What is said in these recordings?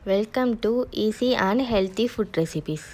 welcome to easy and healthy food recipes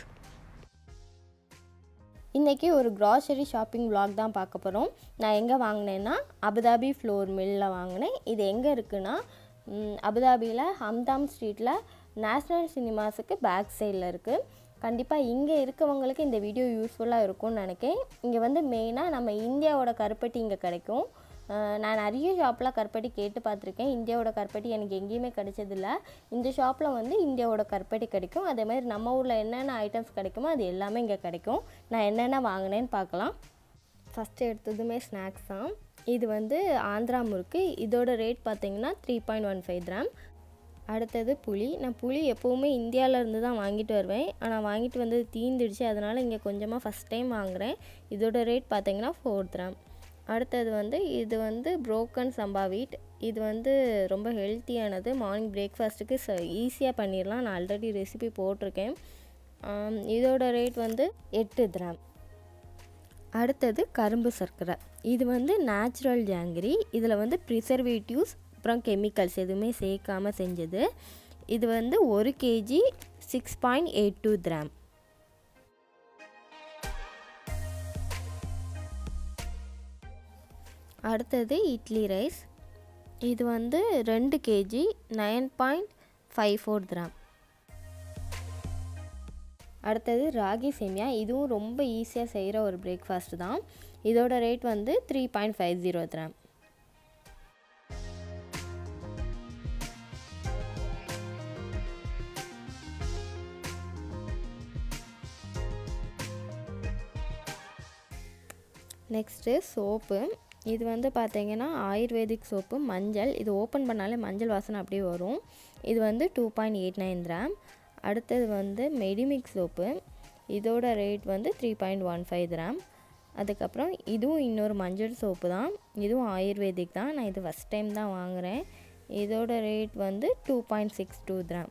இன்றைக்கி ஒரு grocery shopping vlog தான் பார்க்க போகிறோம் நான் எங்கே வாங்கினேன்னா அபுதாபி ஃப்ளோர் மில்லில் வாங்கினேன் இது எங்கே இருக்குன்னா ம், அபுதாபியில் ஹம்தாம் ஸ்ட்ரீட்டில் நேஷ்னல் சினிமாஸுக்கு பேக் சைடில் இருக்குது கண்டிப்பாக இங்கே இருக்கவங்களுக்கு இந்த வீடியோ யூஸ்ஃபுல்லாக இருக்கும்னு நினைக்கிறேன் இங்கே வந்து மெயினாக நம்ம இந்தியாவோட கருப்பட்டி இங்கே கிடைக்கும் அஹ் நான் நிறைய ஷாப்பில் கருப்பட்டி கேட்டு பார்த்துருக்கேன் இந்தியாவோட கருப்பட்டி எனக்கு எங்கேயுமே கிடைச்சதில்ல இந்த ஷாப்பில் வந்து இந்தியாவோட கருப்பட்டி கிடைக்கும் அதே மாதிரி நம்ம ஊரில் என்னென்ன ஐட்டம்ஸ் கிடைக்குமோ அது எல்லாமே இங்கே கிடைக்கும் நான் என்னென்ன வாங்கினேன்னு பார்க்கலாம் ஃபஸ்ட்டு எடுத்ததுமே ஸ்நாக்ஸ் தான் இது வந்து ஆந்திரா முறுக்கு இதோட ரேட் பார்த்தீங்கன்னா three point one five gram அடுத்தது புளி நான் புளி எப்போவுமே இந்தியாவில் இருந்து தான் வாங்கிட்டு வருவேன் ஆனால் வாங்கிட்டு வந்தது தீந்துடுச்சு அதனால் இங்கே கொஞ்சமாக ஃபஸ்ட் டைம் வாங்குகிறேன் இதோட ரேட் பார்த்தீங்கன்னா ஃபோர் கிராம் அடுத்தது வந்து இது வந்து புரோக்கன் சம்பா வீட் இது வந்து ரொம்ப ஹெல்த்தியானது மார்னிங் பிரேக்ஃபாஸ்ட்டுக்கு ச ஈஸியாக பண்ணிடலாம் நான் ஆல்ரெடி ரெசிபி போட்டிருக்கேன் ஆம், இதோட ரேட் வந்து எட்டு கிராம் அடுத்தது கரும்பு சர்க்கரை இது வந்து நேச்சுரல் ஜாங்கிரி இதில் வந்து ப்ரிசர்வேட்டிவ்ஸ் அப்புறம் கெமிக்கல்ஸ் எதுவுமே சேர்க்காம செஞ்சது இது வந்து ஒரு KG six point eight two gram அடுத்தது இட்லி ரைஸ் இது வந்து ரெண்டு KG nine point five four gram அடுத்தது ராகி சேமியா இதுவும் ரொம்ப ஈஸியாக செய்கிற ஒரு பிரேக்ஃபாஸ்ட் தான் இதோட ரேட் வந்து three point five zero gram next soap இது வந்து பார்த்தீங்கன்னா ஆயுர்வேதிக் சோப்பு மஞ்சள் இது ஓப்பன் பண்ணாலே மஞ்சள் வாசனை அப்படியே வரும் இது வந்து two point eight nine gram அடுத்தது வந்து மெடிமிக் சோப்பு இதோட ரேட் வந்து three point one five gram அதுக்கப்புறம் இதுவும் இன்னொரு மஞ்சள் சோப்பு தான் இதுவும் ஆயுர்வேதிக் தான் நான் இது ஃபஸ்ட் டைம் தான் வாங்குகிறேன் இதோட ரேட் வந்து two point six two gram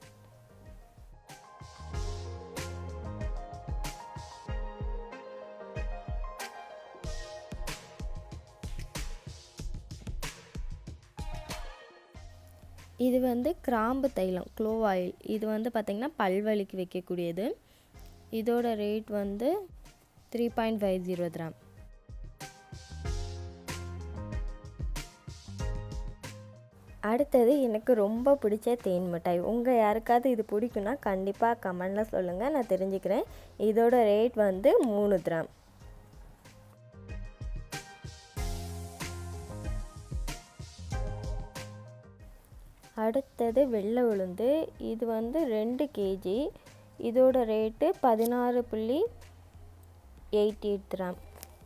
இது வந்து கிராம்பு தைலம் க்ளோவ் ஆயில் இது வந்து பார்த்திங்கன்னா பல்வலிக்கு வைக்கக்கூடியது இதோட ரேட் வந்து three point five zero gram அடுத்தது எனக்கு ரொம்ப பிடிச்ச தேன் மிட்டாய் உங்கள் யாருக்காவது இது பிடிக்குன்னா கண்டிப்பாக கமெண்டில் சொல்லுங்கள் நான் தெரிஞ்சுக்கிறேன் இதோட ரேட் வந்து மூணு கிராம் அடுத்தது வெள்ளை உளுந்து இது வந்து ரெண்டு கேஜி இதோட ரேட்டு பதினாறு புள்ளி எயிட் எயிட் கிராம்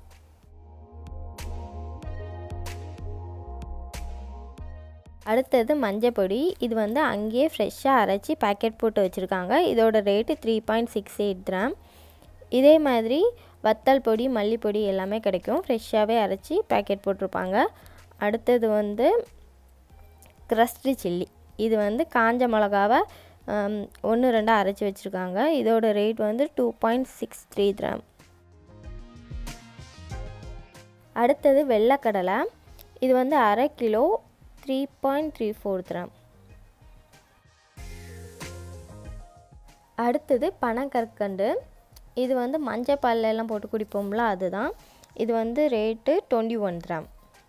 அடுத்தது மஞ்சப்பொடி இது வந்து அங்கேயே ஃப்ரெஷ்ஷாக அரைச்சி பேக்கெட் போட்டு வச்சுருக்காங்க இதோட rate three point six eight gram இதே மாதிரி வத்தல் பொடி மல்லிப்பொடி எல்லாமே கிடைக்கும் ஃப்ரெஷ்ஷாகவே அரைச்சி பேக்கெட் போட்டிருப்பாங்க அடுத்தது வந்து க்ரஸ்டு சில்லி இது வந்து காஞ்ச மிளகாவை ஒன்று ரெண்டாக அரைச்சி வச்சுருக்காங்க இதோட ரேட் வந்து two point six three gram அடுத்தது வெள்ளைக்கடலை இது வந்து அரை kilo three point three four gram அடுத்தது பனங்கற்கண்டு இது வந்து மஞ்சள் பால்ல எல்லாம் போட்டு குடிப்போம்ல அதுதான் இது வந்து ரேட்டு டுவெண்ட்டி ஒன் கிராம்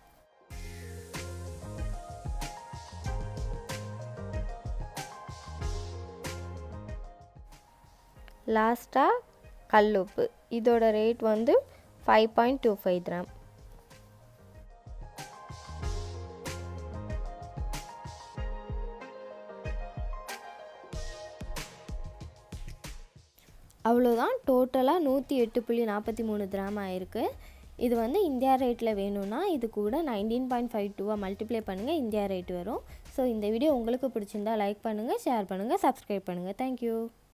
லாஸ்ட்டாக கல்லுப்பு இதோட ரேட் வந்து five point two five gram அவ்வளோதான் டோட்டலாக நூற்றி எட்டு புள்ளி நாற்பத்தி மூணு கிராம் ஆயிருக்கு இது வந்து இந்தியா ரேட்டில் வேணும்னா இது கூட நைன்டீன் பாயிண்ட் ஃபைவ் டூவாக மல்டிப்ளை பண்ணுங்கள் இந்தியா ரேட் வரும் ஸோ இந்த வீடியோ உங்களுக்கு பிடிச்சிருந்தா லைக் பண்ணுங்கள் ஷேர் பண்ணுங்கள் சப்ஸ்கிரைப் பண்ணுங்கள் தேங்க்யூ